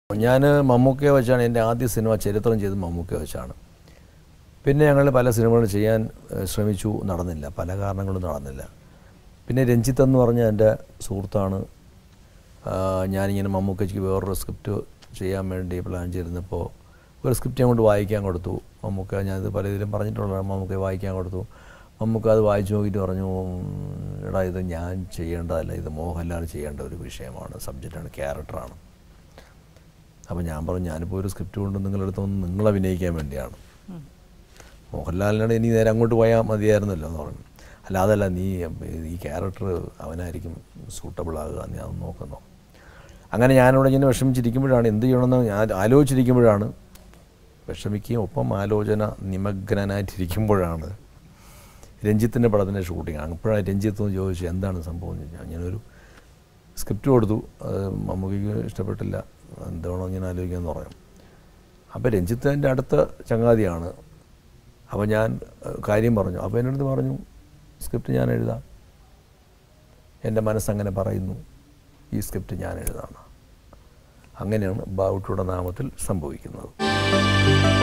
ഞാൻ മമ്മൂക്കയെ വെച്ചാണ് എൻ്റെ ആദ്യ സിനിമ ചരിത്രം ചെയ്ത് മമ്മൂക്കയെ വെച്ചാണ് പിന്നെ ഞങ്ങൾ പല സിനിമകൾ ചെയ്യാൻ ഏഹ്, ശ്രമിച്ചു നടന്നില്ല പല കാരണങ്ങളും നടന്നില്ല പിന്നെ രഞ്ജിത്ത് എന്ന് പറഞ്ഞ എൻ്റെ സുഹൃത്താണ് ആ, ഞാനിങ്ങനെ മമ്മൂക്കയ്ക്ക് വേറൊരു സ്ക്രിപ്റ്റ് ചെയ്യാൻ വേണ്ടി പ്ലാൻ ചെയ്തിരുന്നപ്പോൾ ഒരു സ്ക്രിപ്റ്റ് ഞാൻ കൊണ്ട് വായിക്കാൻ കൊടുത്തു മമ്മൂക്ക ഞാനിത് പല ഇതിലും പറഞ്ഞിട്ടുള്ളതാണ് മമ്മൂക്ക വായിക്കാൻ കൊടുത്തു മമ്മൂക്ക അത് വായിച്ചു നോക്കിയിട്ട് പറഞ്ഞു "ഉം, എടാ ഇത് ഞാൻ ചെയ്യേണ്ടതല്ല ഇത് മോഹൻലാൽ ചെയ്യേണ്ട ഒരു വിഷയമാണ് സബ്ജക്റ്റാണ് ക്യാരക്ടറാണ് അപ്പോൾ ഞാൻ പറഞ്ഞു ഞാനിപ്പോൾ ഒരു സ്ക്രിപ്റ്റ് കൊണ്ട് നിങ്ങളെടുത്ത് വന്ന് നിങ്ങളെ അഭിനയിക്കാൻ വേണ്ടിയാണ് മോഹൻലാലിനോട് ഇനി നേരെ അങ്ങോട്ട് പോയാൽ മതിയായിരുന്നല്ലോ എന്ന് പറഞ്ഞു അല്ല അതല്ല നീ ഈ ക്യാരക്ടർ അവനായിരിക്കും സൂട്ടബിൾ ആകുക നീ അത് നോക്കുന്നു അങ്ങനെ ഞാനിവിടെ ഇങ്ങനെ വിഷമിച്ചിരിക്കുമ്പോഴാണ് എന്ത് ചെയ്യണമെന്ന് ഞാൻ ആലോചിച്ചിരിക്കുമ്പോഴാണ് വിഷമിക്കുകയും ഒപ്പം ആലോചന നിമഗ്നനായിട്ടിരിക്കുമ്പോഴാണ് രഞ്ജിത്തിൻ്റെ പടത്തിൻ്റെ ഷൂട്ടിംഗ് അപ്പോഴാണ് രഞ്ജിത്ത് എന്ന് ചോദിച്ചു എന്താണ് സംഭവം എന്ന് ചോദിച്ചാൽ ഞാനൊരു സ്ക്രിപ്റ്റ് കൊടുത്തു അത് മമ്മൂക്കിക്ക് ഇഷ്ടപ്പെട്ടില്ല എന്താണോ ഇങ്ങനെ ആലോചിക്കാമെന്ന് പറഞ്ഞു അപ്പോൾ രഞ്ജിത്ത് എൻ്റെ അടുത്ത ചങ്ങാതിയാണ് അപ്പോൾ ഞാൻ ഏഹ്, കാര്യം പറഞ്ഞു അപ്പോൾ എൻ്റെ അടുത്ത് പറഞ്ഞു സ്ക്രിപ്റ്റ് ഞാൻ എഴുതാം എൻ്റെ മനസ്സങ്ങനെ പറയുന്നു ഈ സ്ക്രിപ്റ്റ് ഞാൻ എഴുതാണ് അങ്ങനെയാണ് ബാവുട്ടിയുടെ നാമത്തിൽ സംഭവിക്കുന്നത്